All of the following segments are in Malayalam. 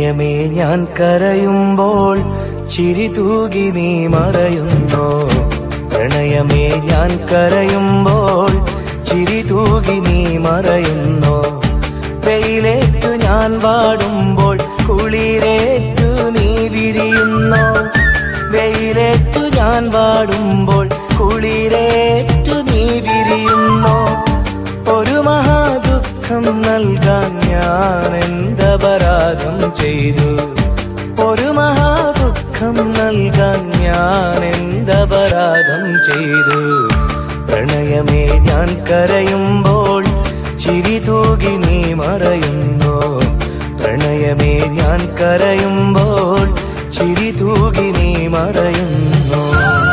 പ്രണയമേ ഞാൻ കരയുമ്പോൾ ചിരി തൂകി നീ മറയുന്നോ പ്രണയമേ ഞാൻ കരയുമ്പോൾ ചിരി തൂകി നീ മറയുന്നോ വെയിലേറ്റു ഞാൻ വാടുമ്പോൾ കുളിരേറ്റു നീ വിരിയുന്നോ വെയിലേറ്റു ഞാൻ വാടുമ്പോൾ കുളിരേറ്റു നീ വിരിയുന്നോ ഒരു മഹാദുഃഖം നൽകാൻ ഞാൻ എന്തപരാധം ചെയ്തു ഒരു മഹാദുഃഖം നൽകാൻ ഞാൻ എന്തപരാധം ചെയ്തു പ്രണയമേ ഞാൻ കരയുമ്പോൾ ചിരി തൂകി നീ മറയുന്നോ പ്രണയമേ ഞാൻ കരയുമ്പോൾ ചിരി തൂകി നീ മറയുന്നോ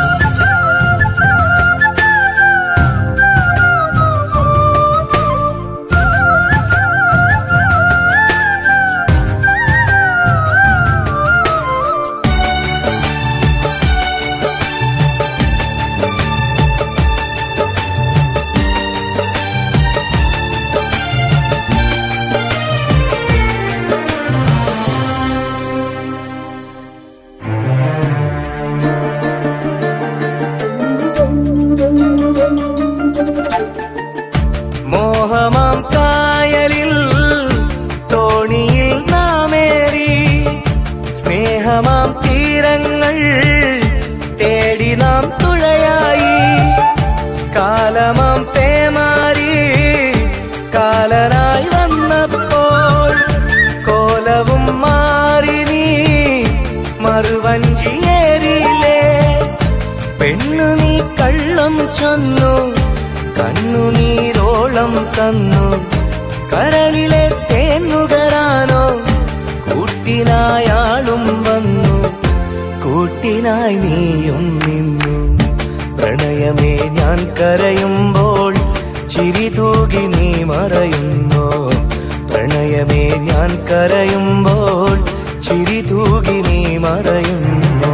മോഹമാം കായലിൽ തോണിയിൽ നാമേറി സ്നേഹമാം തീരങ്ങൾ തേടി നാം തുഴയായി കാലമാം പേമാരി കാലനായി വന്നപ്പോൾ കോലവും മാറി നീ മറുവഞ്ചിയേറിയില്ലേ പെണ്ണു നീ കള്ളം ചൊന്നു കണ്ണുനീരോളം തന്നു കരളിലെ തേന്നുകരാനോ കൂട്ടിനായാളും വന്നു കൂട്ടിനായി നീയും നിന്നു പ്രണയമേ ഞാൻ കരയുമ്പോൾ ചിരി തൂകി നീ മറയുന്നോ പ്രണയമേ ഞാൻ കരയുമ്പോൾ ചിരി തൂകി നീ മറയുന്നോ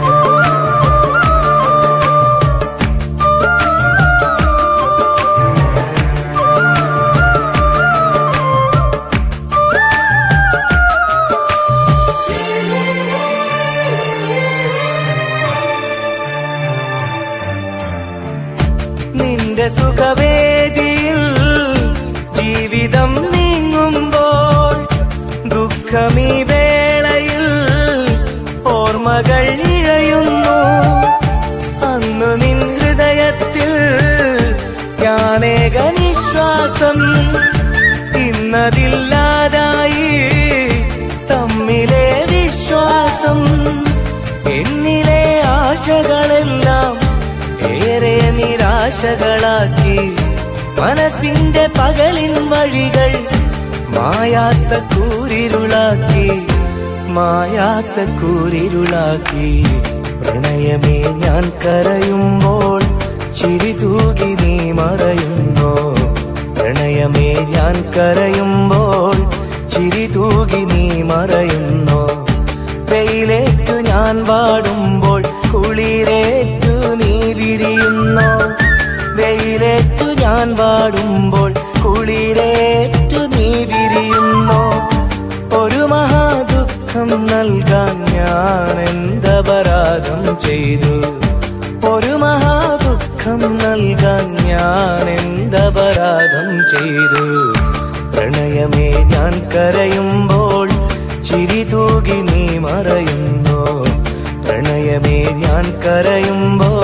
നിന്റെ സുഖവേദിയിൽ ജീവിതം നീങ്ങുമ്പോൾ ദുഃഖമീ വേളയിൽ ഓർമ്മകൾ ഇഴയുന്നു അന്ന് നിൻ ഹൃദയത്തിൽ ഞാനേക നിശ്വാസം ഇന്നതില്ലാതായി തമ്മിലെ വിശ്വാസം എന്നിലെ ആശകളെല്ലാം ഏറെ നിരാശകളാക്കി മനസ്സിന്റെ പകലിൻ വഴികൾ മായാത്ത കൂരിരുളാക്കി മായാത്ത കൂരിരുളാക്കി പ്രണയമേ ഞാൻ കരയുമ്പോൾ ചിരി തൂകി നീ മറയുന്നോ പ്രണയമേ ഞാൻ കരയുമ്പോൾ ചിരി തൂകി നീ മറയുന്നോ വെയിലേറ്റു ഞാൻ വാടുമ്പോൾ കുളിരേറ്റു നീ വിരിയുന്നോ വെയിലേറ്റു ഞാൻ വാടുമ്പോൾ കുളിരേറ്റു നീ വിരിയുന്നോ ഒരു മഹാദുഃഖം നൽകാൻ ഞാൻ എന്തപരാധം ചെയ്തു ഒരു മഹാദുഃഖം നൽകാൻ ഞാൻ എന്തപരാധം ചെയ്തു പ്രണയമേ ഞാൻ കരയുമ്പോൾ ചിരി തൂകി നീ മറയുന്നോ പ്രണയമേ ഞാൻ കരയുമ്പോൾ